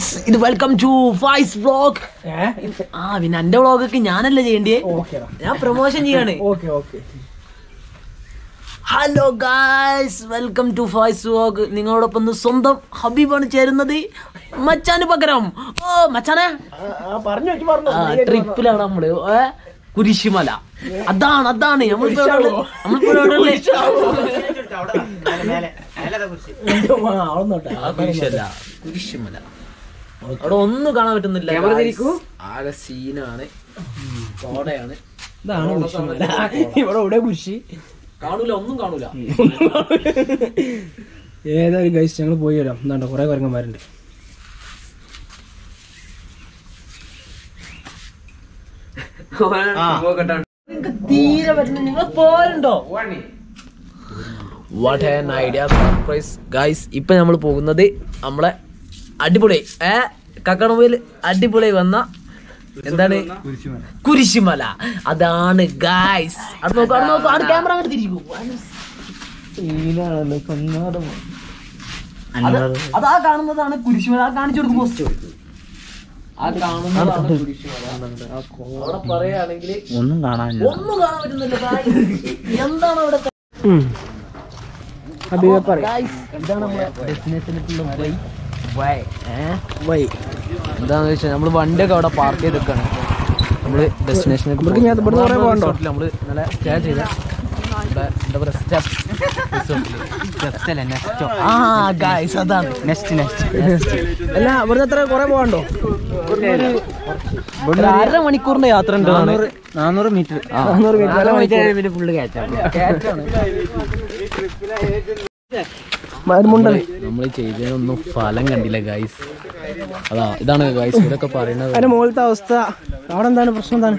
ഇത് welcome to Faiz vlog ആ പിന്നെ എന്റെ വ്ളോഗൊക്കെ ഞാനല്ലേ ചെയ്യണ്ടേ ഓക്കേടാ ഞാൻ പ്രൊമോഷൻ ചെയ്യാണ് okay okay hello guys welcome to Faiz vlog നിങ്ങളോടൊപ്പം ഇന്ന് സ്വന്തം ഹബീബാണ് ചേരുന്നത് മച്ചാന് പകരം ഓ മച്ചാനെ പറഞ്ഞു വെച്ച് പറഞ്ഞു ട്രിപ്പിലാണ് നമ്മള് ഏ, കുരിശുമല അതാണ് അതാണ് നമ്മളിപ്പോ എവിടെ ഉള്ളത്? നമ്മളിപ്പോ എവിടെ ഉള്ളത്? അളന്നോട്ടെ ആ കുരിശല്ല കുരിശുമല അവിടെ ഒന്നും കാണാൻ പറ്റുന്നില്ല guys. ആകെ സീനാണ് കോടയാണ് ഇതാണ് കുരിശുമല ഇവിടെ ഇവിടെ കുരിശി കാണൂല ഒന്നും കാണൂല ഏതായാലും കഴിച്ച് ഞങ്ങൾ പോയി വരാം എന്താണ്ടോ കുറെ കുരങ്ങന്മാരുണ്ട് നിങ്ങക്ക് തീരെ പറ്റുന്ന നിങ്ങൾ പോരുണ്ടോ what an idea surprise guys ഇപ്പൊ നമ്മൾ പോകുന്നത് നമ്മളെ അടിപൊളി ഏ കക്കണമയിൽ അടിപൊളി വന്ന എന്താണ് കുരിശുമല അതാണ് ഗൈസ് അവിടെ നോക്കൂ അവിടെ നോക്കൂ അവിടെ ക്യാമറ അങ്ങോട്ട് തിരിക്കൂ അത് അതാ കാണുന്നതാണ് കുരിശുമല ആ കാണിച്ചു കൊടുക്കും പോസ്റ്റ് ആ കാണുന്നതാണ് കുരിശുമല അവിടെ പറയുകയാണെങ്കിൽ ഒന്നും കാണാനില്ല ഒന്നും കാണാൻ പറ്റുന്നില്ല guys. എന്താണ് അവിടെ ഹബീബ പറയും Guys, ഇതാണ് നമ്മളെ ഡെസ്റ്റിനേഷനിലേക്കുള്ള വഴി വൈ വൈ എന്താന്ന് വെച്ചാൽ നമ്മള് വണ്ടിയൊക്കെ അവിടെ പാർക്ക് ചെയ്തൊക്കെയാണ് നമ്മള് ഡെസ്റ്റിനേഷനിലേക്ക് ഇവിടേക്ക് ഞാൻ ഇവിടുന്ന് കുറേ പോകണ്ടോ? നമ്മള് ഇന്നലെ സ്റ്റേ ചെയ്ത ഇവിടെ എന്താ പറയാ സ്റ്റെപ്പ് ആ ഗായ്സ് അതാണ് നെക്സ്റ്റ് നെക്സ്റ്റ് അല്ല ഇവിടുന്ന് എത്ര കുറെ പോകണ്ടോ ഒരു അര മണിക്കൂറിന്റെ യാത്ര ഉണ്ട് നാനൂറ് മീറ്റർ നാന്നൂറ് മീറ്റർ അര മണിക്കൂർ ഫുള്ള് കയറ്റാണ് മരുമുണ്ടൽ നമ്മൾ ചെയ്തതിനൊന്നും ഫലം കണ്ടില്ല ഗൈസ് അതാ ഇതാണ് ഗൈസ് ഇതൊക്കെ പറയുന്നത് അതിന്റെ മുകളിലത്തെ അവസ്ഥ അവിടെ എന്താണ് പ്രശ്നം എന്താണ്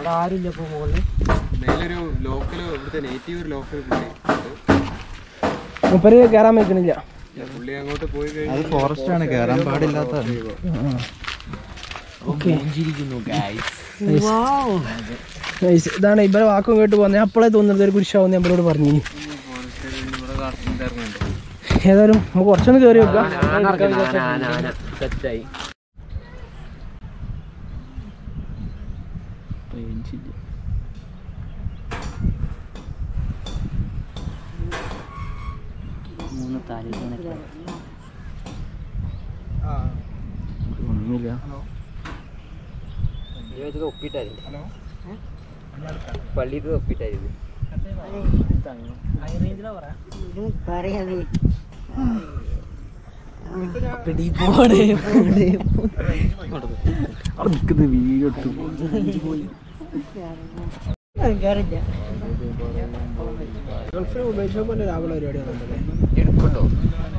മുപ്പര് കയറാൻ വെക്കണില്ല അത് ഫോറസ്റ്റ് ആണ് കയറാൻ പാടില്ലാത്ത Nice. ഇതാണ് ഇവരെ വാക്കും കേട്ട് പോകുന്നത് അപ്പോഴേ തോന്നുന്നത് ഒരു കുരിശാവുന്ന നമ്മളോട് പറഞ്ഞു ഏതായാലും നമുക്ക് കുറച്ചൊന്ന് കയറി വെക്കാം സെറ്റായി മൂന്ന് താലി ഒന്നുമില്ല പള്ളിയിൽ ഒപ്പിട്ടായിരുന്നു ഗൾഫിൽ മൊബൈൽ ഷോപ്പ് രാവിലെ പരിപാടി എടുക്കണ്ടോ